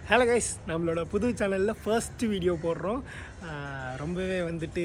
Hello guys நம்மளோட புது சேனலில் ஃபர்ஸ்ட் வீடியோ போடுறோம் ஆஹ் ரொம்பவே வந்துட்டு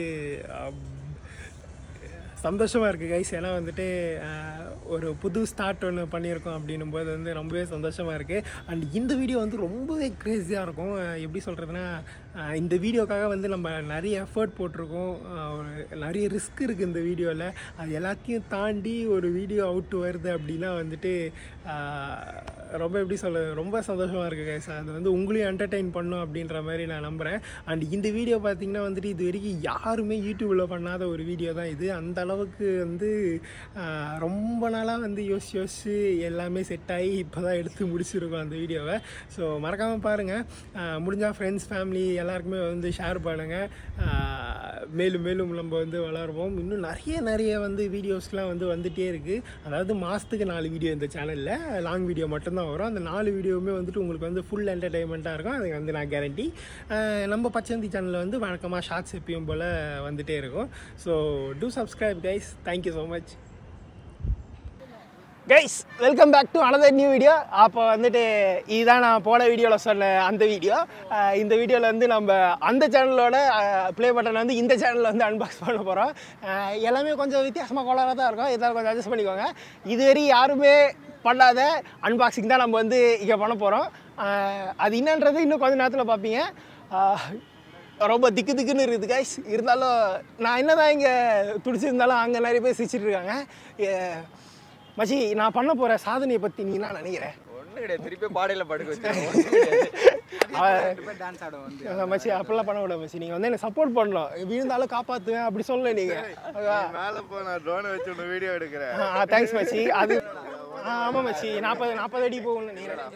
சந்தோஷமாக இருக்குது கைஸ் ஏன்னா வந்துட்டு ஆஹ் ஒரு புது ஸ்டார்ட் ஒன்று பண்ணியிருக்கோம் அப்படின்னும் போது வந்து ரொம்பவே சந்தோஷமாக இருக்குது அண்ட் இந்த வீடியோ வந்து ரொம்பவே க்ரேஸியாக இருக்கும் ஆஹ் எப்படி சொல்கிறதுனா இந்த வீடியோக்காக வந்து நம்ம நிறைய எஃபர்ட் போட்டிருக்கோம் ஆஹ் ஒரு நிறைய ரிஸ்க் இருக்குது இந்த வீடியோவில் அது எல்லாத்தையும் தாண்டி ஒரு வீடியோ அவுட் வருது அப்படின்னா வந்துட்டு ஆஹ் ரொம்ப எப்படி சொல்ல ரொம்ப சந்தோஷமாக இருக்குது கைஸ் அது வந்து உங்களையும் என்டர்டெயின் பண்ணும் அப்படின்ற மாதிரி நான் நம்புகிறேன் அண்ட் இந்த வீடியோ பார்த்தீங்கன்னா வந்துட்டு இது வரைக்கும் யாருமே யூடியூப்பில் பண்ணாத ஒரு வீடியோ தான் இது அந்த அளவுக்கு வந்து ஆஹ், ரொம்ப நாளாக வந்து யோசிச்சு யோசிச்சு எல்லாமே செட் ஆகி இப்போ தான் எடுத்து முடிச்சிருக்கோம் அந்த வீடியோவை ஸோ மறக்காமல் பாருங்கள் முடிஞ்சால் ஃப்ரெண்ட்ஸ் ஃபேமிலி எல்லாருக்குமே வந்து ஷேர் பண்ணுங்கள் மேலும் மேலும் நம்ம வந்து வளருவோம் இன்னும் நிறைய நிறைய வந்து வீடியோஸ்லாம் வந்து வந்துகிட்டே இருக்குது அதாவது மாதத்துக்கு நாலு வீடியோ இந்த சேனலில் லாங் வீடியோ மட்டும்தான் வரும் அந்த நாலு வீடியோவுமே வந்துட்டு உங்களுக்கு வந்து ஃபுல் என்டர்டைன்மெண்ட்டாக இருக்கும் அதுக்கு வந்து நான் கேரண்டி நம்ம பச்சந்தி சேனலில் வந்து வழக்கமாக ஷார்ட்ஸ் எப்பயும் போல் வந்துகிட்டே இருக்கும் so do subscribe guys thank you so much guys welcome back to another new video அப்போ வந்துட்டு இதுதான் நான் போன வீடியோவில் சொன்ன அந்த வீடியோ இந்த வீடியோவில் வந்து நம்ம அந்த சேனலோட ப்ளே பட்டன் வந்து இந்த சேனலில் வந்து அன்பாக்ஸ் பண்ண போகிறோம் எல்லாமே கொஞ்சம் வித்தியாசமாக கோளாறாக தான் இருக்கும் இதெல்லாம் கொஞ்சம் அட்ஜஸ்ட் பண்ணிக்கோங்க இதுவரை யாருமே பண்ணாத அன்பாக்சிங் தான் நம்ம வந்து இங்கே பண்ண போகிறோம் அது என்னன்றது இன்னும் கொஞ்ச நேரத்தில் பார்ப்பீங்க ஆஹ், ரொம்ப திக்கு திக்குன்னு இருக்குது கைஸ் இருந்தாலும் நான் என்ன தான் இங்கே துடிச்சிருந்தாலும் அங்கே நிறைய பேர் சிரிச்சிட்டு இருக்காங்க ஏ- மச்சி நான் பண்ண போகிற சாதனையை பற்றி நீ என்ன நினைக்கிறேன் ஒண்ணு கிடையாது திருப்பி பாடையில படுக்க வச்சு டான்ஸ் ஆட வந்து அஹ் மச்சி அப்படிலாம் பண்ண விட மச்சி நீங்கள் வந்து எனக்கு சப்போர்ட் பண்ணலாம் விழுந்தாலும் காப்பாற்றுவேன் அப்படி சொல்லல நீங்கள் மேல போ நான் ட்ரோன் வச்சு ஒன்று வீடியோ எடுக்கிறேன் தேங்க்ஸ் மச்சி அது ஆ ஆமாம் மச்சி நாற்பது நாற்பது அடி போகணும்னு நினைக்கிறேன்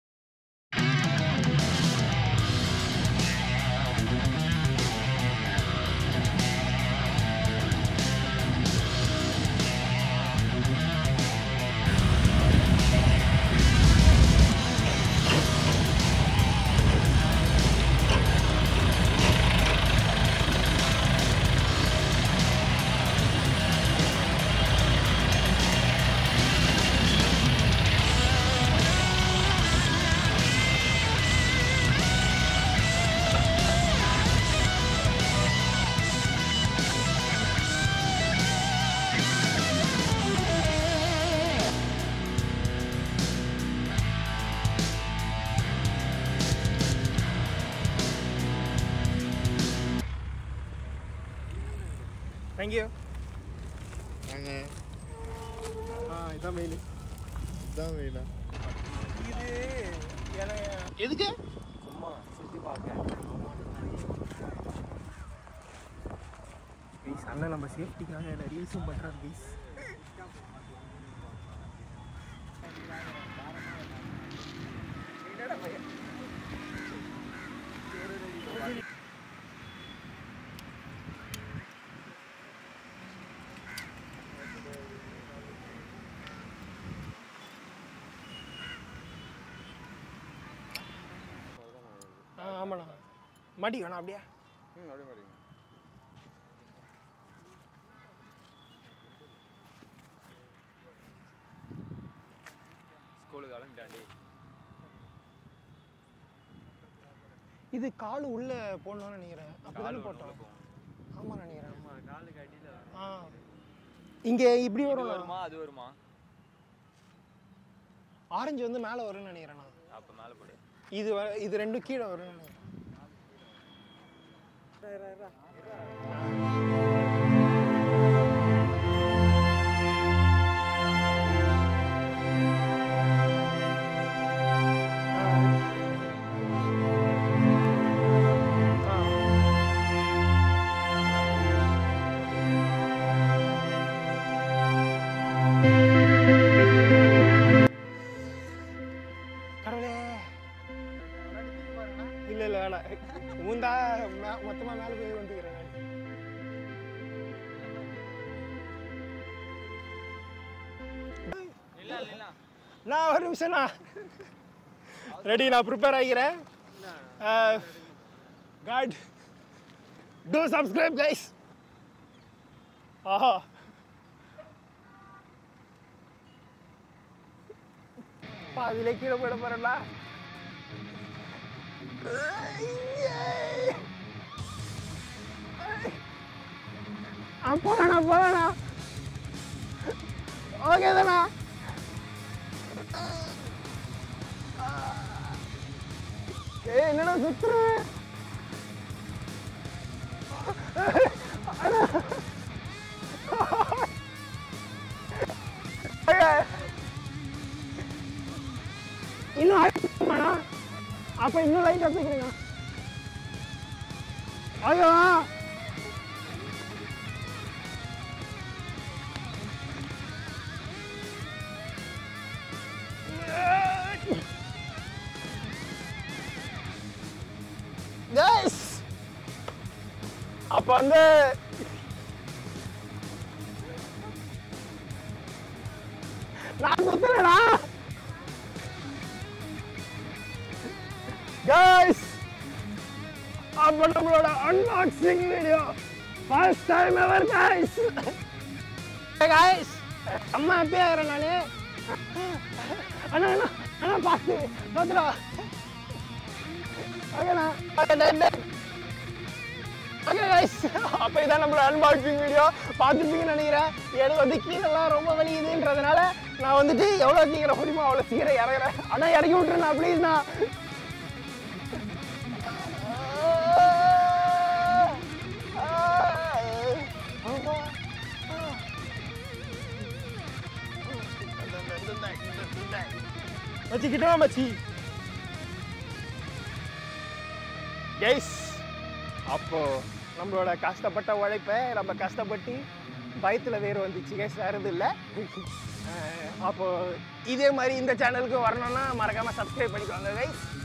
தேங்க்யூ வாங்க ஆ இதான் மெயின் இதான் வேணும் இது எனக்கு எதுக்கு சும்மா சுத்தி பார்க்க ப்ளீஸ் அண்ணன் நம்ம சேஃப்டிக்காக ரீல்ஸும் பண்ணுறாரு ப்ளீஸ் ஆ ஆமாண்ணா மடி வேணா அப்படியே ம் அப்படியே மாட்டீங்க ஸ்கூலுக்கு கிளம்பிட்டாண்டி இது கால் உள்ள போடணும்னு நினைக்கிறேன் அப்படிதானே போட்டோம் ஆமா நினைக்கிறேன் காலுக்கு அடியில ஆ இங்க இப்படி இது வரும் வருமா அது வருமா ஆரஞ்சு வந்து மேலே வரும்னு நினைக்கிறேன் நான் அப்ப மேல போடு இது வ- இது ரெண்டும் கீழே வரும்னு நினைக்கிறேன் ஆ. ஆ. கடவுளே இல்ல இல்ல வேணாம் உந்தா மொத்தமா மேல போய் வந்துக்கிறேன் நான். இல்ல இல்ல நான் ஒரு நிமிஷம்ண்ணா ரெடி நான் ப்ரிப்பேர் ஆகிக்கிறேன் காட் டூ சப்ஸ்கிரைப் கைஸ் ஆஹா பாதியிலே கீழே போயிட போறேன்ல போகணா போகணா ஓகே தானா ஏய் என்னடா சுத்துறேன் இன்னும் ஆயிடுமாண்ணா அப்ப இன்னும் லைட் வச்சுக்கிறீங்க ஐயோ Guys! அப்ப வந்து நான் சுத்துறேடா கைஸ் அப்ப நம்மளோட unboxing video first time ever guys guys அம்மா ஹாப்பியா இருக்கிறேன் நானு அண்ணா அண்ணா அண்ணா பார்த்து பார்த்துடா ஓகேண்ணா ஓகே கைஸ் அப்போ இதான் நம்மளோட அன்பாக்சிங் வீடியோ பார்த்துருப்பீங்கன்னு நினைக்கிறேன் எனக்கு வந்து கீழெல்லாம் ரொம்ப வலிக்குதுன்றதுனால நான் வந்துட்டு எவ்வளோ சீக்கிரம் முடியுமோ அவ்வளோ சீக்கிரம் இறங்குறேன் ஆனால் இறக்கி விட்டுருண்ணா ப்ளீஸ்ண்ணா வச்சுக்கிட்டோம் மச்சி கைஸ் அப்போ நம்மளோட கஷ்டப்பட்ட உழைப்பை நம்ம கஷ்டப்பட்டு பயத்துல வேறு வந்துச்சு கைஸ் வேறு எதுவும் இல்லை அப்போ இதே மாதிரி இந்த சேனலுக்கு வரணும்னா மறக்காம சப்ஸ்கிரைப் பண்ணிக்கோங்க கைஸ்